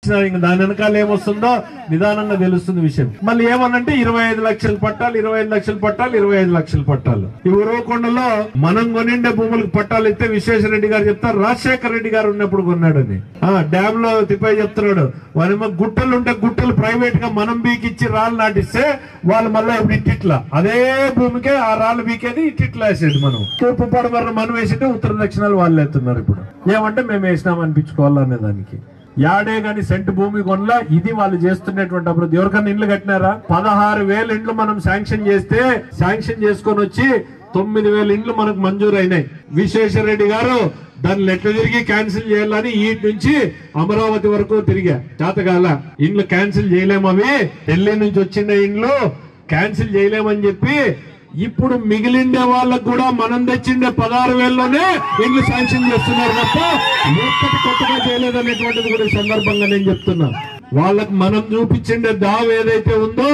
ఇచ్చినారు ఇంకా దాని వెనకాల ఏమొస్తుందో నిదానంగా తెలుస్తుంది విషయం మళ్ళీ ఏమనంటే ఇరవై ఐదు లక్షలు పట్టాలి ఇరవై ఐదు లక్షలు పట్టాలి ఇరవై ఐదు లక్షలు పట్టాలి ఈ ఉరవకొండలో మనం కొనిండే భూములకు పట్టాలు ఇస్తే విశ్వేశ్వరరెడ్డి గారు చెప్తారు రాజశేఖర రెడ్డి గారు ఉన్నప్పుడు కొన్నాడని ఆ డ్యామ్ లో తిప్పై చెప్తున్నాడు వారేమో గుట్టలు ఉంటే గుట్టలు ప్రైవేట్ గా మనం బీకిచ్చి రాళ్ళు నాటిస్తే వాళ్ళు మళ్ళీ ఇప్పుడు ఇట్టిట్లా అదే భూమికే ఆ రాళ్ళు బీకేది ఇట్టిట్లా వేసేది మనం తూర్పు పడమర మనం వేసింటే ఉత్తర దక్షిణాలు వాళ్ళు వేస్తున్నారు ఇప్పుడు ఏమంటే మేము వేసినాం అనిపించుకోవాలనే దానికి యాడే గాని సెంటు భూమి కొనలా ఇది వాళ్ళు చేస్తున్నటువంటి అభివృద్ధి ఎవరికన్నా ఇండ్లు కట్టినారా పదహారు వేల ఇండ్లు మనం శాంక్షన్ చేస్తే శాంక్షన్ చేసుకొని వచ్చి తొమ్మిది వేల ఇండ్లు మనకు మంజూరు అయినాయి విశ్వేశ్వరరెడ్డి గారు దాన్ని ఎట్లా తిరిగి క్యాన్సిల్ చేయాలని ఈ నుంచి అమరావతి వరకు తిరిగా చేతగాల ఇండ్లు క్యాన్సిల్ చేయలేము అవి ఢిల్లీ నుంచి వచ్చిన ఇండ్లు క్యాన్సిల్ చేయలేమని చెప్పి ఇప్పుడు మిగిలిండే వాళ్ళకు కూడా మనం తెచ్చిండే పదహారు వేలలోనే ఇండ్లు శాంక్షన్ చేస్తున్నారు తప్ప ఒక్కటి కొత్తగా చేయలేదనేటువంటిది కూడా ఈ సందర్భంగా నేను చెప్తున్నా వాళ్ళకి మనం చూపించిండే దావ్ ఏదైతే ఉందో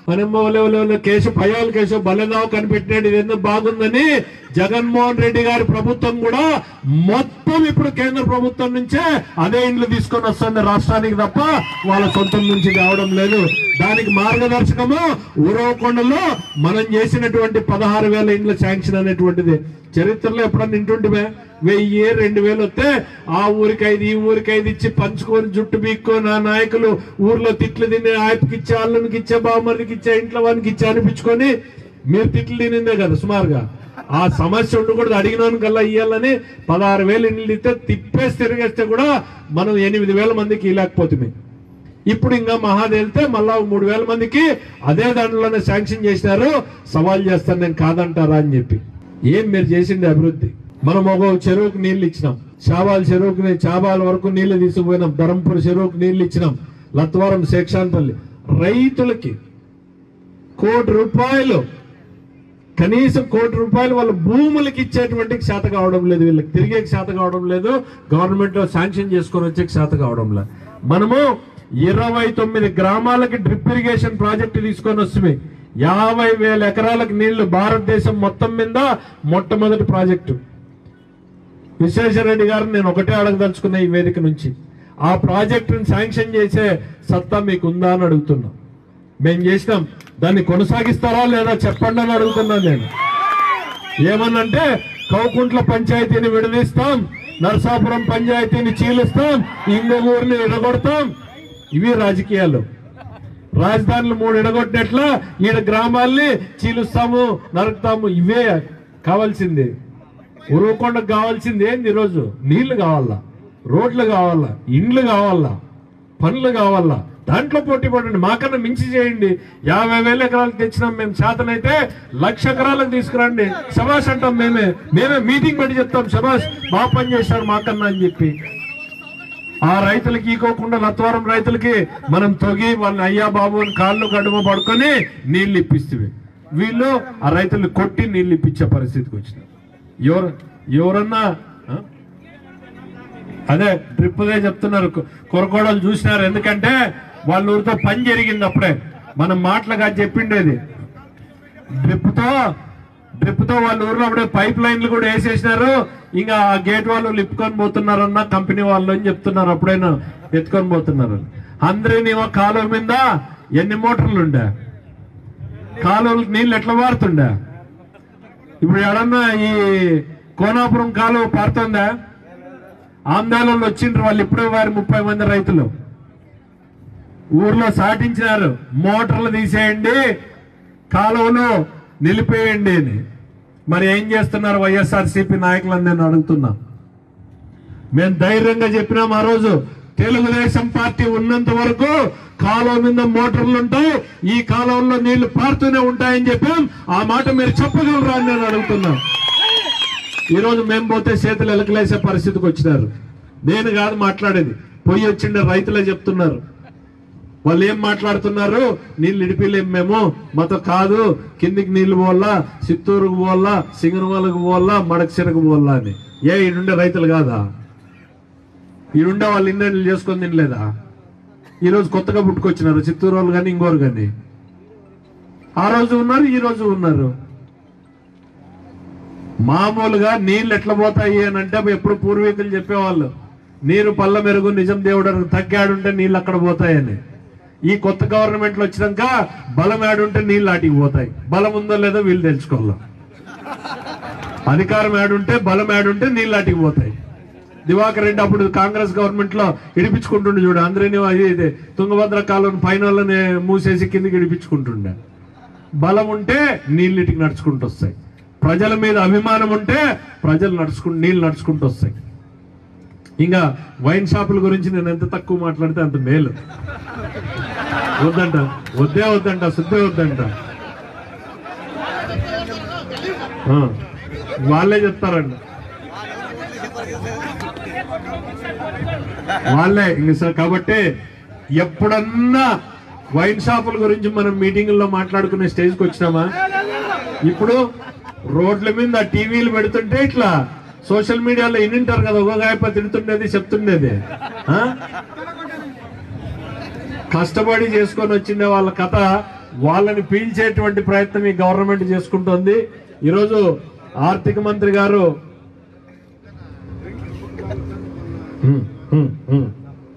మనమ్మ కేసు భయాల కేసు బలదావు కనిపెట్టినాడు ఇది ఎందుకు బాగుందని జగన్మోహన్ రెడ్డి గారి ప్రభుత్వం కూడా మొత్తం ఇప్పుడు కేంద్ర ప్రభుత్వం నుంచే అదే ఇండ్లు తీసుకొని వస్తుంది రాష్ట్రానికి తప్ప వాళ్ళ సొంతం నుంచి రావడం లేదు దానికి మార్గదర్శకము ఉరవకొండలో మనం చేసినటువంటి పదహారు వేల ఇండ్ల శాంక్షన్ అనేటువంటిది చరిత్రలో ఎప్పుడన్నా ఇంటుంటివే వెయ్యి రెండు వేలు వస్తే ఆ ఊరికి ఐదు ఈ ఊరికి ఐదు ఇచ్చి పంచుకొని జుట్టు బీక్కొని ఆ నాయకులు ఊర్లో తిట్లు తిని ఆయనకి ఇచ్చే అల్లునికి ఇచ్చే బామ్మరికి ఇచ్చే ఇంట్లో వానికి ఇచ్చే అనిపించుకొని మీరు తిట్లు తినిందే కదా సుమారుగా ఆ సమస్య ఉండకూడదు అడిగినాను కల్లా ఇయ్యాలని పదహారు వేలు ఇండ్లు ఇస్తే తిప్పేసి తిరిగేస్తే కూడా మనం ఎనిమిది వేల మందికి ఇలాకపోతుంది ఇప్పుడు ఇంకా మహా తేలితే మళ్ళా మూడు వేల మందికి అదే దాంట్లోనే శాంక్షన్ చేసినారు సవాల్ చేస్తాను నేను కాదంటారా అని చెప్పి ఏం మీరు చేసిండే అభివృద్ధి మనం ఒక చెరువుకు నీళ్లు ఇచ్చినాం చాబాల చెరువుకు నీ- చాబాల వరకు నీళ్లు తీసుకుపోయినాం ధరంపూర్ చెరువుకు నీళ్లు ఇచ్చినాం లత్వరం శేక్షాన్పల్లి రైతులకి కోటి రూపాయలు కనీసం కోటి రూపాయలు వాళ్ళ భూములకి ఇచ్చేటువంటి శాత కావడం లేదు వీళ్ళకి తిరిగే శాత కావడం లేదు గవర్నమెంట్ లో శాంక్షన్ చేసుకొని వచ్చే శాత కావడం లేదు మనము ఇరవై తొమ్మిది గ్రామాలకి డ్రిప్ ఇరిగేషన్ ప్రాజెక్టు తీసుకొని వస్తుంది యాభై వేల ఎకరాలకు నీళ్లు భారతదేశం మొత్తం మీద మొట్టమొదటి ప్రాజెక్టు విశ్వేశ్వరరెడ్డి గారు నేను ఒకటే అడగదలుచుకున్న ఈ వేదిక నుంచి ఆ ప్రాజెక్టును శాంక్షన్ చేసే సత్తా మీకు ఉందా అని అడుగుతున్నా మేము చేసినాం దాన్ని కొనసాగిస్తారా లేదా చెప్పండి అని అడుగుతున్నాను నేను ఏమనంటే కౌకుంట్ల పంచాయతీని విడదీస్తాం నరసాపురం పంచాయతీని చీలుస్తాం ఇంకో ఊరిని విడగొడతాం ఇవి రాజకీయాలు రాజధానులు మూడు ఎడగొట్టినట్ల ఈడ గ్రామాల్ని చీలుస్తాము నరుకుతాము ఇవే కావాల్సింది ఉరవకొండకు కావాల్సింది ఏంది ఈరోజు నీళ్లు కావాలా రోడ్లు కావాలా ఇండ్లు కావాలా పనులు కావాలా దాంట్లో పోటీ పడండి మాకన్నా మించి చేయండి యాభై వేల ఎకరాలకు తెచ్చినాం మేము చేతనైతే లక్ష ఎకరాలకు తీసుకురండి శబాష్ అంటాం మేమే మేమే మీటింగ్ పెట్టి చెప్తాం శబాష్ బాగా పని చేశారు మాకన్నా అని చెప్పి ఆ రైతులకి ఈకోకుండా లత్వరం రైతులకి మనం తొగి వాళ్ళని అయ్యా బాబు అని కాళ్ళు గడుమ పడుకొని నీళ్లు ఇప్పిస్తే వీళ్ళు ఆ రైతుల్ని కొట్టి నీళ్లు ఇప్పించే పరిస్థితికి వచ్చినారు ఎవరు ఎవరన్నా ఆ? అదే డ్రిప్దే చెప్తున్నారు కొ- కొరకోడలు చూసినారు ఎందుకంటే వాళ్ళ ఊరితో పని జరిగింది అప్పుడే మనం మాటలుగా చెప్పిండేది డ్రిప్ తో డ్రిప్ తో వాళ్ళ ఊర్లో అప్పుడే పైప్ లైన్లు కూడా వేసేసినారు ఇంకా ఆ గేట్ వాళ్ళు లిప్పుకొని పోతున్నారన్న కంపెనీ వాళ్ళు అని చెప్తున్నారు అప్పుడైనా ఎత్తుకొని పోతున్నారు అందరినీ ఒక కాలువ మీద ఎన్ని మోటార్లు ఉండే కాలువలకు నీళ్ళు ఎట్లా మారుతుండే ఇప్పుడు ఎడన్నా ఈ కోనాపురం కాలువ పారుతుందా ఆందోళనలు వచ్చిండ్రు వాళ్ళు ఇప్పుడే వారి ముప్పై మంది రైతులు ఊర్లో సాటించినారు మోటార్లు తీసేయండి కాలువలు నిలిపేయండి అని మరి ఏం చేస్తున్నారు వైఎస్ఆర్సీపీ నాయకులని నేను అడుగుతున్నా మేము ధైర్యంగా చెప్పినాం ఆ రోజు తెలుగుదేశం పార్టీ ఉన్నంత వరకు కాలువ మీద మోటార్లు ఉంటాయి ఈ కాలువల్లో నీళ్లు పారుతూనే ఉంటాయని చెప్పాం ఆ మాట మీరు చెప్పగలరా అని నేను అడుగుతున్నా ఈ రోజు మేము పోతే చేతులు ఎలకలేసే పరిస్థితికి వచ్చినారు నేను కాదు మాట్లాడేది పొయ్యి వచ్చిండే రైతులే చెప్తున్నారు వాళ్ళు ఏం మాట్లాడుతున్నారు నీళ్ళు ఇడిపిలేం మేము మాతో కాదు కిందికి నీళ్లు పోవాలా చిత్తూరుకు పోవాలా సింగనమలకు పోవాలా మడకసిరకు పోవాలా అని ఏ ఈడుండే రైతులు కాదా ఈడుండే వాళ్ళు ఇన్నెళ్ళు చేసుకొని తినలేదా ఈ రోజు కొత్తగా పుట్టుకొచ్చినారు చిత్తూరు వాళ్ళు కానీ ఇంకోరు కానీ ఆ రోజు ఉన్నారు ఈ రోజు ఉన్నారు మామూలుగా నీళ్ళు ఎట్లా పోతాయి అని అంటే ఎప్పుడు పూర్వీకులు చెప్పేవాళ్ళు నీరు పల్ల మెరుగు నిజం దేవుడు అని తగ్గాడుంటే నీళ్ళు అక్కడ పోతాయని ఈ కొత్త గవర్నమెంట్లు వచ్చినాక బలం ఆడుంటే నీళ్ళు ఆటికి పోతాయి బలం ఉందో లేదో వీళ్ళు తెలుసుకోవాలి అధికారం ఆడుంటే బలం ఆడుంటే నీళ్ళు ఆటికి పోతాయి దివాకర్ రెడ్డి అప్పుడు కాంగ్రెస్ గవర్నమెంట్ లో ఇడిపించుకుంటుండే చూడు అందరినీ అది ఇది తుంగభద్ర కాలం పైన వాళ్ళని మూసేసి కిందికి ఇడిపించుకుంటుండే బలం ఉంటే నీళ్ళిటికి నడుచుకుంటూ వస్తాయి ప్రజల మీద అభిమానం ఉంటే ప్రజలు నడుచుకుంటూ నీళ్ళు నడుచుకుంటూ వస్తాయి ఇంకా వైన్ షాపుల గురించి నేను ఎంత తక్కువ మాట్లాడితే అంత మేలు వద్దంట వద్దే వద్దంట శుద్ధే వద్దంట ఆ, వాళ్ళే చెప్తారంట వాళ్ళే ఇంక సార్ కాబట్టి ఎప్పుడన్నా వైన్ షాపుల గురించి మనం మీటింగుల్లో మాట్లాడుకునే స్టేజ్కి వచ్చినామా ఇప్పుడు రోడ్ల మీద టీవీలు పెడుతుంటే ఇట్లా సోషల్ మీడియాలో ఇన్నింటారు కదా ఒక గాయప తిడుతుండేది చెప్తుండేది ఆ? కష్టపడి చేసుకొని వచ్చిండే వాళ్ళ కథ వాళ్ళని పీల్చేటువంటి ప్రయత్నం ఈ గవర్నమెంట్ చేసుకుంటోంది ఈరోజు ఆర్థిక మంత్రి గారు హ్మ్, హ్మ్, హ్మ్.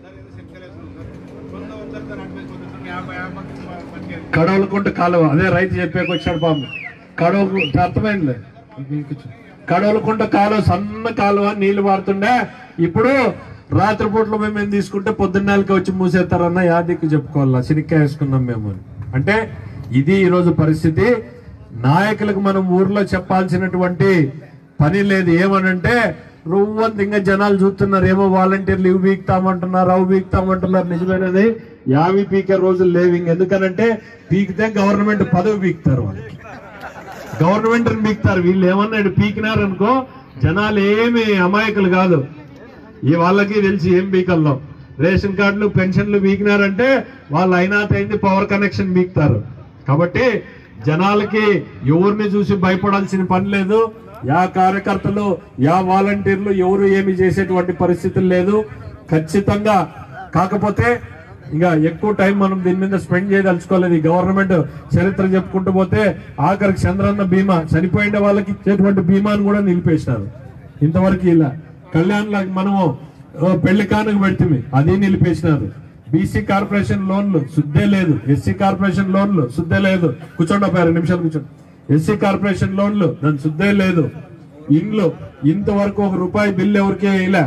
కడవలకుంట కాలువ అదే రైతు చెప్పాక వచ్చాడు పాపం కడవ అర్థమైంది కడవలకుంట కాలువ సన్న కాలువ నీళ్లు పారుతుండే ఇప్పుడు రాత్రిపూట్లో మేము ఏం తీసుకుంటే పొద్దున్నెలకి వచ్చి మూసేస్తారన్న యాదికి చెప్పుకోవాలా శనిక్కాయ వేసుకున్నాం మేము అని. అంటే ఇది ఈరోజు పరిస్థితి నాయకులకు మనం ఊర్లో చెప్పాల్సినటువంటి పని లేదు ఏమనంటే రొవ్వంత ఇంకా జనాలు చూస్తున్నారు ఏమో వాలంటీర్లు ఇవి పీకుతామంటున్నారు అవి పీకుతామంటున్నారు నిజమేనది యావి పీకే రోజులు లేవు ఇంక ఎందుకనంటే పీకితే గవర్నమెంట్ పదవి పీకుతారు వాళ్ళు గవర్నమెంట్ పీకుతారు వీళ్ళు ఏమన్నా ఇటు పీకినారనుకో జనాలు ఏమి అమాయకులు కాదు ఈ వాళ్ళకి తెలిసి ఏం పీకల్లో రేషన్ కార్డులు పెన్షన్లు పీకినారంటే వాళ్ళు అయినా అయింది పవర్ కనెక్షన్ పీకుతారు కాబట్టి జనాలకి ఎవరిని చూసి భయపడాల్సిన పని లేదు యా కార్యకర్తలు యా వాలంటీర్లు ఎవరు ఏమి చేసేటువంటి పరిస్థితులు లేదు ఖచ్చితంగా కాకపోతే ఇంకా ఎక్కువ టైం మనం దీని మీద స్పెండ్ చేయదలుచుకోలేదు ఈ గవర్నమెంట్ చరిత్ర చెప్పుకుంటూ పోతే ఆఖరికి చంద్రన్న బీమా చనిపోయిన వాళ్ళకి ఇచ్చేటువంటి బీమాను కూడా నిలిపేసినారు ఇంతవరకు ఇలా కళ్యాణ్ మనము ఓ, పెళ్లి కానుక పెడితే అది నిలిపేసినారు బీసీ కార్పొరేషన్ లోన్లు సుద్దే లేదు ఎస్సీ కార్పొరేషన్ లోన్లు సుద్దే లేదు కూర్చోండి ఒక రెండు నిమిషాలు కూర్చోండి ఎస్సీ కార్పొరేషన్ లోన్లు దాని సుద్దే లేదు ఇండ్లు ఇంతవరకు ఒక రూపాయి బిల్లు ఎవరికే ఇలా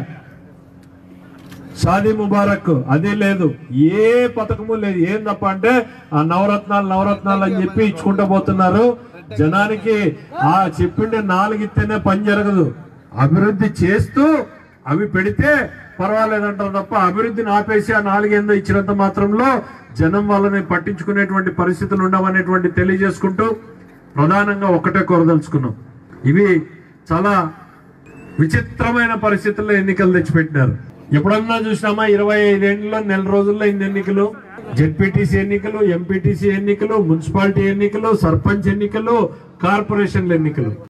షాదీ ముబారక్ అది లేదు ఏ పథకము లేదు ఏం తప్ప అంటే ఆ నవరత్నాలు నవరత్నాలు అని చెప్పి ఇచ్చుకుంటూ పోతున్నారు జనానికి ఆ చెప్పిండే నాలుగు ఇస్తేనే పని జరగదు అభివృద్ధి చేస్తూ అవి పెడితే పర్వాలేదంటారు తప్ప అభివృద్ధిని ఆపేసి ఆ నాలుగేందో ఇచ్చినంత మాత్రంలో జనం వాళ్ళని పట్టించుకునేటువంటి పరిస్థితులు ఉండవనేటువంటి తెలియజేసుకుంటూ ప్రధానంగా ఒకటే కోరదలుచుకున్నాం ఇవి చాలా విచిత్రమైన పరిస్థితుల్లో ఎన్నికలు తెచ్చిపెట్టినారు ఎప్పుడన్నా చూసినామా ఇరవై ఐదేళ్లలో నెల రోజుల్లో ఇన్ని ఎన్నికలు జెడ్పీటీసీ ఎన్నికలు ఎంపీటీసీ ఎన్నికలు మున్సిపాలిటీ ఎన్నికలు సర్పంచ్ ఎన్నికలు కార్పొరేషన్ల ఎన్నికలు